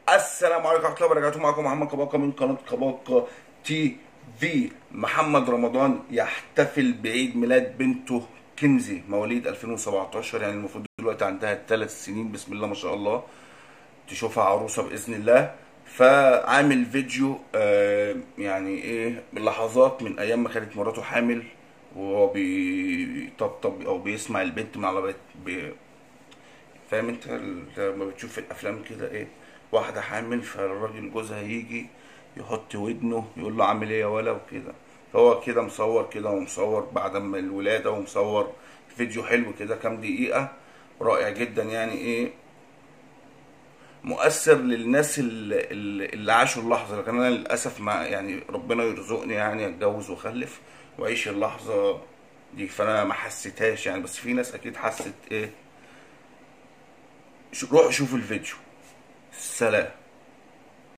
السلام عليكم ورحمه الله وبركاته معكم محمد كباقه من قناه كباقه تي في محمد رمضان يحتفل بعيد ميلاد بنته كنزي مواليد 2017 يعني المفروض دلوقتي عندها ثلاث سنين بسم الله ما شاء الله تشوفها عروسه باذن الله فعامل فيديو آه يعني ايه لحظات من ايام ما كانت مراته حامل وهو بيطبطب او بيسمع البنت من على بيت بي فاهم انت ال- لما بتشوف في الافلام كده ايه واحده حامل فالراجل جوزها يجي يحط ودنه يقول له عامل ايه يا ولا وكده هو كده مصور كده ومصور بعد ما الولاده ومصور فيديو حلو كده كام دقيقه رائع جدا يعني ايه مؤثر للناس اللي, اللي عاشوا اللحظه لكن انا للاسف ما يعني ربنا يرزقني يعني اتجوز واخلف واعيش اللحظه دي فانا ما حسيتهاش يعني بس في ناس اكيد حست ايه شو- روحوا شوفوا الفيديو سلام